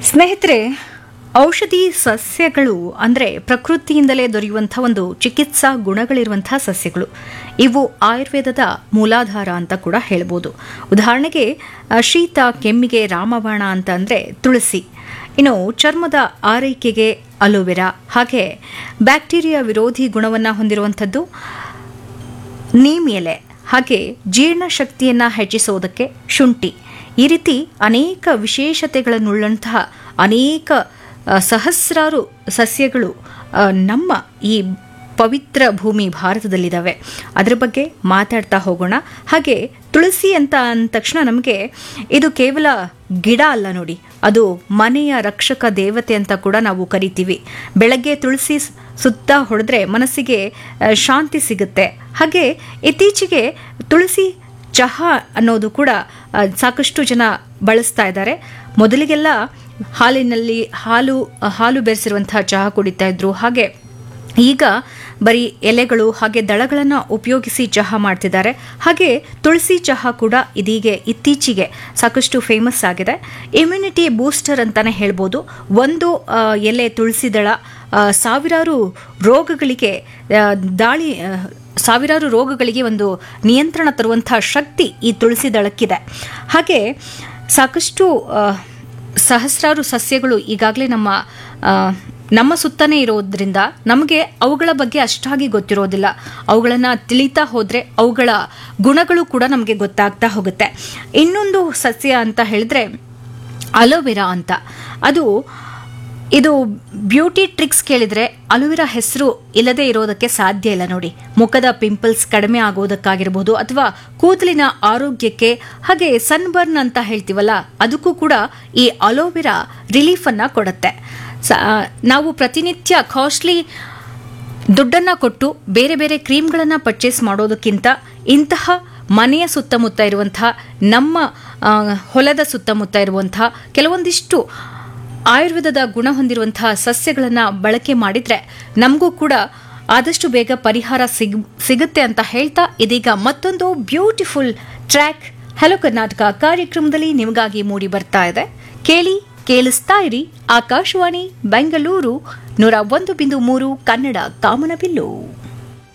ಸ್ನೇಹಿತರೆ ಔಷಧಿ ಸಸ್ಯಗಳು ಅಂದರೆ ಪ್ರಕೃತಿಯಿಂದಲೇ ದೊರೆಯುವಂಥ ಒಂದು ಚಿಕಿತ್ಸಾ ಗುಣಗಳಿರುವಂಥ ಸಸ್ಯಗಳು ಇವು ಆಯುರ್ವೇದದ ಮೂಲಾಧಾರ ಅಂತ ಕೂಡ ಹೇಳ್ಬೋದು ಉದಾಹರಣೆಗೆ ಆ, ಶೀತ ಕೆಮ್ಮಿಗೆ ರಾಮಬಾಣ ಅಂತ ಅಂದರೆ ತುಳಸಿ ಇನ್ನು ಚರ್ಮದ ಆರೈಕೆಗೆ ಅಲೋವೆರಾ ಹಾಗೆ ಬ್ಯಾಕ್ಟೀರಿಯಾ ವಿರೋಧಿ ಗುಣವನ್ನು ಹೊಂದಿರುವಂಥದ್ದು ನೀಮ್ ಎಲೆ ಹಾಗೆ ಜೀರ್ಣಶಕ್ತಿಯನ್ನು ಹೆಚ್ಚಿಸೋದಕ್ಕೆ ಶುಂಠಿ ಈ ರೀತಿ ಅನೇಕ ವಿಶೇಷತೆಗಳನ್ನುಳ್ಳಂತಹ ಅನೇಕ ಆ, ಸಹಸ್ರಾರು ಸಸ್ಯಗಳು ಆ, ನಮ್ಮ ಈ ಪವಿತ್ರ ಭೂಮಿ ಭಾರತದಲ್ಲಿದ್ದಾವೆ ಅದರ ಬಗ್ಗೆ ಮಾತಾಡ್ತಾ ಹೋಗೋಣ ಹಾಗೆ ತುಳಸಿ ಅಂತ ಅಂದ ತಕ್ಷಣ ನಮಗೆ ಇದು ಕೇವಲ ಗಿಡ ಅಲ್ಲ ನೋಡಿ ಅದು ಮನೆಯ ರಕ್ಷಕ ದೇವತೆ ಅಂತ ಕೂಡ ನಾವು ಕರಿತೀವಿ ಬೆಳಗ್ಗೆ ತುಳಸಿ ಸ್- ಸುತ್ತ ಹೊಡೆದ್ರೆ ಮನಸ್ಸಿಗೆ ಆ, ಶಾಂತಿ ಸಿಗುತ್ತೆ ಹಾಗೆ ಇತ್ತೀಚೆಗೆ ತುಳಸಿ ಚಹಾ ಅನ್ನೋದು ಕೂಡ ಆ, ಸಾಕಷ್ಟು ಜನ ಬಳಸ್ತಾ ಇದ್ದಾರೆ ಮೊದಲಿಗೆಲ್ಲ ಹಾಲಿನಲ್ಲಿ ಹಾಲು ಹಾಲು ಬೆರೆಸಿರುವಂತಹ ಚಹಾ ಕುಡಿತಾ ಇದ್ರು ಹಾಗೆ ಈಗ ಬರೀ ಎಲೆಗಳು ಹಾಗೆ ದಳಗಳನ್ನು ಉಪಯೋಗಿಸಿ ಚಹಾ ಮಾಡ್ತಿದ್ದಾರೆ ಹಾಗೆ ತುಳಸಿ ಚಹಾ ಕೂಡ ಇದೀಗೆ ಇತ್ತೀಚೆಗೆ ಸಾಕಷ್ಟು ಫೇಮಸ್ ಆಗಿದೆ ಇಮ್ಯುನಿಟಿ ಬೂಸ್ಟರ್ ಅಂತಾನೆ ಹೇಳ್ಬೋದು ಒಂದು ಆ, ಎಲೆ ತುಳಸಿ ದಳ ಆ, ಸಾವಿರಾರು ರೋಗಗಳಿಗೆ ಆ, ದಾಳಿ ಆ, ಸಾವಿರಾರು ರೋಗಗಳಿಗೆ ಒಂದು ನಿಯಂತ್ರಣ ತರುವಂತಹ ಶಕ್ತಿ ಈ ತುಳಸಿ ದಳಕ್ಕಿದೆ ಹಾಗೆ ಸಾಕಷ್ಟು ಆ, ಸಹಸ್ರಾರು ಸಸ್ಯಗಳು ಈಗಾಗಲೇ ನಮ್ಮ ಆ, ನಮ್ಮ ಸುತ್ತನೇ ಇರೋದ್ರಿಂದ ನಮಗೆ ಅವುಗಳ ಬಗ್ಗೆ ಅಷ್ಟಾಗಿ ಗೊತ್ತಿರೋದಿಲ್ಲ ಅವುಗಳನ್ನು ತಿಳಿತಾ ಹೋದರೆ ಅವುಗಳ ಗುಣಗಳು ಕೂಡ ನಮಗೆ ಗೊತ್ತಾಗ್ತಾ ಹೋಗುತ್ತೆ ಇನ್ನೊಂದು ಸಸ್ಯ ಅಂತ ಹೇಳಿದ್ರೆ ಅಲೋವೆರಾ ಅಂತ ಅದು ಇದು ಬ್ಯೂಟಿ ಟ್ರಿಕ್ಸ್ ಕೇಳಿದ್ರೆ ಅಲೋವೆರಾ ಹೆಸರು ಇಲ್ಲದೆ ಇರೋದಕ್ಕೆ ಸಾಧ್ಯ ಇಲ್ಲ ನೋಡಿ ಮುಖದ ಪಿಂಪಲ್ಸ್ ಕಡಿಮೆ ಆಗೋದಕ್ಕಾಗಿರ್ಬೋದು ಅಥವಾ ಕೂದಲಿನ ಆರೋಗ್ಯಕ್ಕೆ ಹಾಗೆ ಸನ್ಬರ್ನ್ ಅಂತ ಹೇಳ್ತೀವಲ್ಲ ಅದಕ್ಕೂ ಕೂಡ ಈ ಅಲೋವೆರಾ ರಿಲೀಫ್ ಅನ್ನ ಕೊಡುತ್ತೆ ಸ- ನಾವು ಪ್ರತಿನಿತ್ಯ ಕಾಸ್ಟ್ಲಿ ದುಡ್ಡನ್ನ ಕೊಟ್ಟು ಬೇರೆ ಬೇರೆ ಕ್ರೀಮ್ಗಳನ್ನು ಪರ್ಚೇಸ್ ಮಾಡೋದಕ್ಕಿಂತ ಇಂತಹ ಮನೆಯ ಸುತ್ತಮುತ್ತ ಇರುವಂತಹ ನಮ್ಮ ಆ, ಹೊಲದ ಸುತ್ತಮುತ್ತ ಇರುವಂತಹ ಕೆಲವೊಂದಿಷ್ಟು ಆಯುರ್ವೇದದ ಗುಣ ಹೊಂದಿರುವಂತಹ ಸಸ್ಯಗಳನ್ನು ಬಳಕೆ ಮಾಡಿದ್ರೆ ನಮಗೂ ಕೂಡ ಆದಷ್ಟು ಬೇಗ ಪರಿಹಾರ ಸಿಗ್ ಸಿಗುತ್ತೆ ಅಂತ ಹೇಳ್ತಾ ಇದೀಗ ಮತ್ತೊಂದು ಬ್ಯೂಟಿಫುಲ್ ಟ್ರ್ಯಾಕ್ ಹಲೋ ಕರ್ನಾಟಕ ಕಾರ್ಯಕ್ರಮದಲ್ಲಿ ನಿಮಗಾಗಿ ಮೂಡಿ ಬರ್ತಾ ಇದೆ ಕೇಳಿ ಕೇಳಿಸ್ತಾ ಇರಿ ಆಕಾಶವಾಣಿ ಬೆಂಗಳೂರು ನೂರ ಒಂದು ಬಿಂದು ಮೂರು ಕನ್ನಡ ಕಾಮನಬಿಲ್ಲು